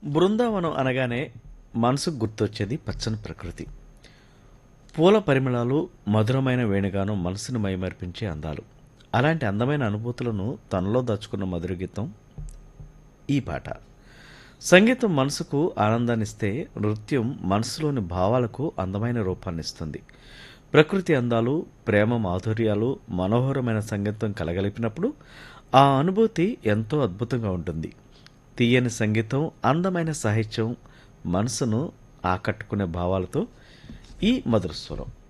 బృందావనం అనగానే మనసుకు గుర్తొచ్చేది పచ్చని ప్రకృతి పూల పరిమళాలు మధురమైన వేణుగానం మనసును మైమర్పించే అందాలు అలాంటి అందమైన అనుభూతులను తనలో దాచుకున్న మధుర గీతం ఈ పాట సంగీతం మనసుకు ఆనందాన్నిస్తే నృత్యం మనసులోని భావాలకు అందమైన రూపాన్నిస్తుంది ప్రకృతి అందాలు ప్రేమ మాధుర్యాలు మనోహరమైన సంగీతం కలగలిపినప్పుడు ఆ అనుభూతి ఎంతో అద్భుతంగా ఉంటుంది తీయని సంగీతం అందమైన సాహిత్యం మనసును ఆకట్టుకునే భావాలతో ఈ మధుర స్వరం